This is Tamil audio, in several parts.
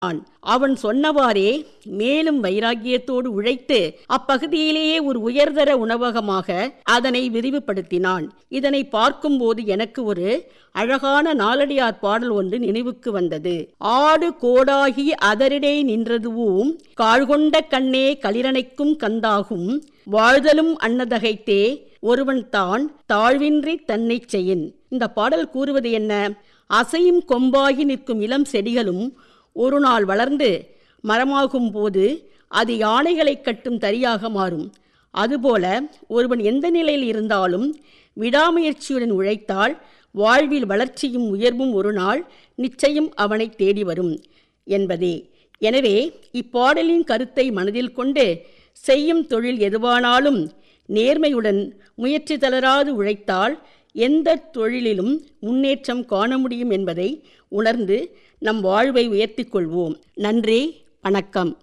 ஆன். அவன் சொன்னவாறே மேலும் வைராக்கியத்தோடு உழைத்து அப்பகுதியிலேயே ஒரு உயர்தர உணவகமாக அதனை விரிவுபடுத்தினான் இதனை பார்க்கும்போது எனக்கு ஒரு அழகான நாலடியார் பாடல் ஒன்று நினைவுக்கு வந்தது ஆடு கோடாகி அதரிடே நின்றதுவும் காழ்கொண்ட கண்ணே களிரணைக்கும் கந்தாகும் வாழ்தலும் அன்னதகைத்தே ஒருவன் தான் தாழ்வின்றி தன்னைச் செய்யின் இந்த பாடல் கூறுவது என்ன அசையும் கொம்பாகி நிற்கும் இளம் செடிகளும் ஒரு நாள் வளர்ந்து மரமாகும் போது அது யானைகளை கட்டும் தறியாக மாறும் அதுபோல ஒருவன் எந்த நிலையில் இருந்தாலும் விடாமுயற்சியுடன் உழைத்தால் வாழ்வில் வளர்ச்சியும் உயர்வும் ஒரு நாள் நிச்சயம் அவனை தேடி வரும் என்பதே எனவே இப்பாடலின் கருத்தை மனதில் கொண்டு செய்யும் தொழில் எதுவானாலும் நேர்மையுடன் முயற்சி தளராது உழைத்தால் எந்த தொழிலிலும் முன்னேற்றம் காண முடியும் என்பதை உணர்ந்து நம் வாழ்வை உயர்த்திக் கொள்வோம் நன்றி வணக்கம்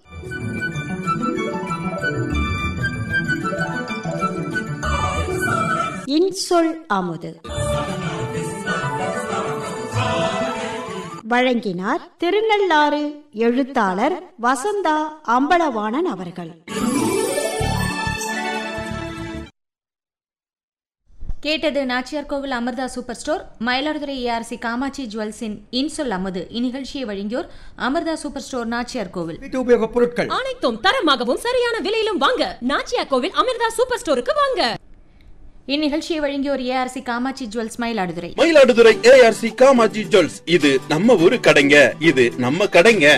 இன்சொல் அமுது வழங்கினார் திருநள்ளாறு எழுத்தாளர் வசந்தா அம்பலவாணன் அவர்கள் கேட்டது Nachiyar Kovil Amirtha super store Mayiladuthurai ARC Kamatchi ஜுவல்ஸின் இன்சொல் அமுது இந்நிகழ்ச்சியை வழங்கியோர் அமிர்தா சூப்பர் ஸ்டோர் நாச்சியார் கோவில் வீட்டு உபயோகப் பொருட்கள் அனைத்தும் தரமாகவும் சரியான விலையிலும் வாங்க நாச்சியா கோவில் அமிர்தா சூப்பர் ஸ்டோருக்கு வாங்க இந்நிகழ்ச்சியை வழங்கியோர் ARC Kamatchi jewels Mayiladuthurai Mayiladuthurai ARC Kamatchi jewels இது நம்ம ஊரு கடைங்க இது நம்ம கடைங்க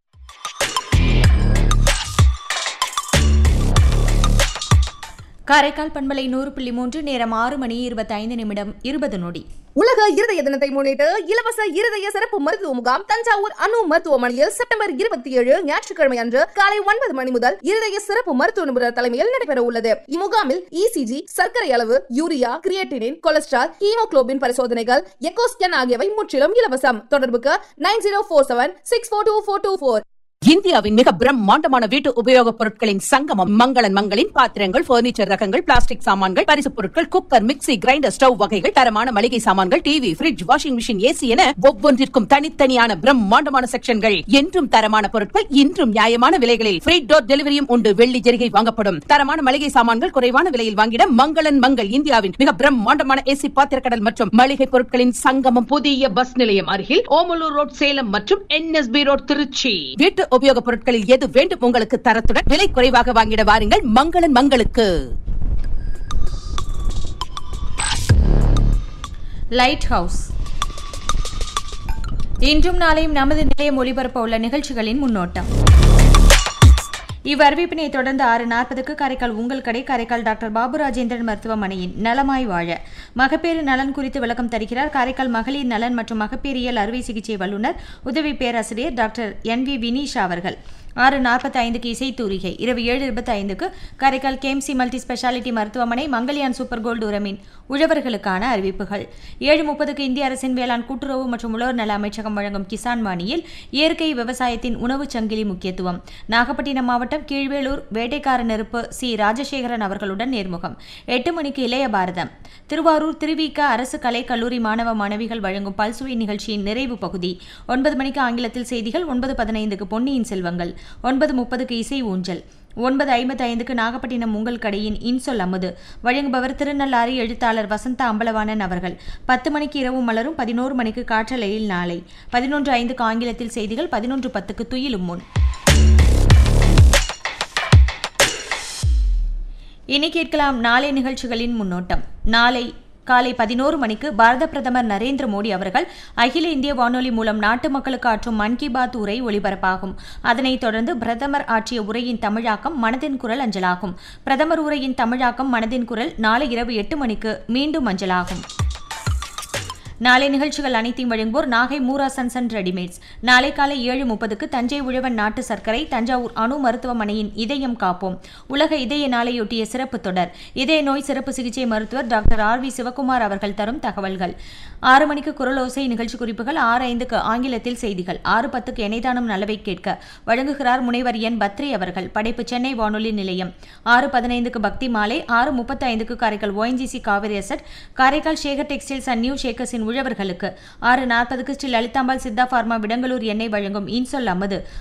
காரைக்கால் பண்பலை நூறு புள்ளி மூன்று நேரம் ஆறு மணி இருபத்தைந்து நிமிடம் இருபது நொடி உலக இருதய தினத்தை முன்னிட்டு இலவச இருதய சிறப்பு மருத்துவ முகாம் தஞ்சாவூர் அணு மருத்துவமனையில் செப்டம்பர் இருபத்தி ஏழு ஞாயிற்றுக்கிழமை அன்று காலை ஒன்பது மணி முதல் இருதய சிறப்பு மருத்துவ நிபுணர் தலைமையில் நடைபெற உள்ளது இம்முகாமில் இசிஜி சர்க்கரை அளவு யூரியா கிரியேட்டினின் கொலஸ்ட்ரால் ஹீமோகுளோபின் பரிசோதனைகள் எக்கோ ஸ்கேன் ஆகியவை முற்றிலும் இலவசம் தொடர்புக்கு nine zero four seven six four two four two four இந்தியாவின் மிக பிரம்மாண்டமான வீட்டு உபயோகப் பொருட்களின் சங்கமம் மங்களன் மங்களின் பாத்திரங்கள் பர்னிச்சர் ரகங்கள் பிளாஸ்டிக் சாமான்கள் பரிசுப் பொருட்கள் குக்கர் மிக்ஸி கிரைண்டர் ஸ்டவ் வகைகள் தரமான மளிகை சாமான்கள் TV fridge washing machine AC என ஒவ்வொன்றிற்கும் தனித்தனியான பிரம்மாண்டமான செக்ஷன்கள் என்றும் தரமான பொருட்கள் இன்றும் நியாயமான விலைகளில் ஃப்ரீ டோர் டெலிவரியும் உண்டு வெள்ளி ஜெரிகை வாங்கப்படும் தரமான மளிகை சாமான்கள் குறைவான விலையில் வாங்கிட மங்களன் மங்கள் இந்தியாவின் மிக பிரம்மாண்டமான ஏசி பாத்திரக்கடல் மற்றும் மளிகை பொருட்களின் சங்கமம் புதிய பஸ் நிலையம் அருகில் ஓமலூர் ரோட் சேலம் மற்றும் என்எஸ்பி ரோட் திருச்சி வீட்டு உபயோகப் பொருட்களில் எது வேண்டும் உங்களுக்கு தரத்துடன் விலை குறைவாக வாங்கிட வாருங்கள் மங்களன் மங்களுக்கு லைட் ஹவுஸ் இன்றும் நாளையும் நமது நிலையம் ஒளிபரப்ப உள்ள நிகழ்ச்சிகளின் முன்னோட்டம் இவ்வறிவிப்பினை தொடர்ந்து ஆறு நாற்பதுக்கு காரைக்கால் உங்கள் கடை காரைக்கால் டாக்டர் பாபு ராஜேந்திரன் மருத்துவமனையின் நலமாய் வாழ மகப்பேறு நலன் குறித்து விளக்கம் தருகிறார் காரைக்கால் மகளிர் நலன் மற்றும் மகப்பேறியல் அறுவை சிகிச்சை வல்லுநர் உதவி பேராசிரியர் டாக்டர் என் வி வினீஷா அவர்கள் ஆறு நாற்பத்தி ஐந்துக்கு இசைத்தூரிகை இரவு ஏழு இருபத்தி ஐந்துக்கு காரைக்கால் கேம்சி மல்டி ஸ்பெஷாலிட்டி மருத்துவமனை மங்கல்யான் சூப்பர் கோல்டு உரமின் உழவர்களுக்கான அறிவிப்புகள் ஏழு முப்பதுக்கு இந்திய அரசின் வேளாண் கூட்டுறவு மற்றும் உழவர் நல அமைச்சகம் வழங்கும் கிசான் வாணியில் இயற்கை விவசாயத்தின் உணவுச் சங்கிலி முக்கியத்துவம் நாகப்பட்டினம் மாவட்டம் கீழ்வேலூர் வேட்டைக்கார நெருப்பு சி ராஜசேகரன் அவர்களுடன் நேர்முகம் எட்டு மணிக்கு இளைய பாரதம் திருவாரூர் திருவிக அரசு கலை கல்லூரி மாணவ மாணவிகள் வழங்கும் பல்சுவை நிகழ்ச்சியின் நிறைவு பகுதி ஒன்பது மணிக்கு ஆங்கிலத்தில் செய்திகள் ஒன்பது பதினைந்துக்கு பொன்னியின் செல்வங்கள் ஒன்பது முப்பதுக்கு இசை ஊஞ்சல் ஒன்பது ஐம்பத்தி ஐந்துக்கு நாகப்பட்டினம் உங்கள் கடையின் இன்சொல் அமுது வழங்குபவர் திருநள்ளாறு எழுத்தாளர் வசந்தா அம்பலவாணன் அவர்கள் பத்து மணிக்கு இரவு மலரும் பதினோரு மணிக்கு காற்றலையில் நாளை பதினொன்று ஐந்துக்கு ஆங்கிலத்தில் செய்திகள் பதினொன்று பத்துக்கு துயிலும் முன் இனி கேட்கலாம் நாளை நிகழ்ச்சிகளின் முன்னோட்டம் நாளை காலை பதினோரு மணிக்கு பாரத பிரதமர் நரேந்திர மோடி அவர்கள் அகில இந்திய வானொலி மூலம் நாட்டு மக்களுக்கு ஆற்றும் மன் கி பாத் உரை ஒலிபரப்பாகும் அதனைத் தொடர்ந்து பிரதமர் ஆற்றிய உரையின் தமிழாக்கம் மனதின் குரல் அஞ்சலாகும் பிரதமர் உரையின் தமிழாக்கம் மனதின் குரல் நாளை இரவு எட்டு மணிக்கு மீண்டும் அஞ்சலாகும் நாளை நிகழ்ச்சிகள் அனைத்தையும் வழங்குவோர் நாகை மூரா சன்சன் ரெடிமேட்ஸ் நாளை காலை ஏழு முப்பதுக்கு தஞ்சை உழவன் நாட்டு சர்க்கரை தஞ்சாவூர் அணு மருத்துவமனையின் இதயம் காப்போம் உலக இதய நாளையொட்டிய சிறப்பு தொடர் இதய நோய் சிறப்பு சிகிச்சை மருத்துவர் டாக்டர் ஆர் வி சிவகுமார் அவர்கள் தரும் தகவல்கள் ஆறு மணிக்கு குரலோசை நிகழ்ச்சி குறிப்புகள் ஆறு ஐந்துக்கு ஆங்கிலத்தில் செய்திகள் ஆறு பத்துக்கு இணைதானம் நலவை கேட்க வழங்குகிறார் முனைவர் என் பத்ரி அவர்கள் படைப்பு சென்னை வானொலி நிலையம் ஆறு பதினைந்துக்கு பக்தி மாலை ஆறு முப்பத்தி ஐந்துக்கு Karaikal ONGC Kaveri asset Karaikal Sekar textiles and new ஷேக்கர்ஸின் உழவர்களுக்கு ஆறு நாற்பதுக்கு ஸ்ரீ லலிதாம்பாள் சித்தா பார்மா விடங்கலூர் எண்ணெய் வழங்கும் இன்சொல் அமது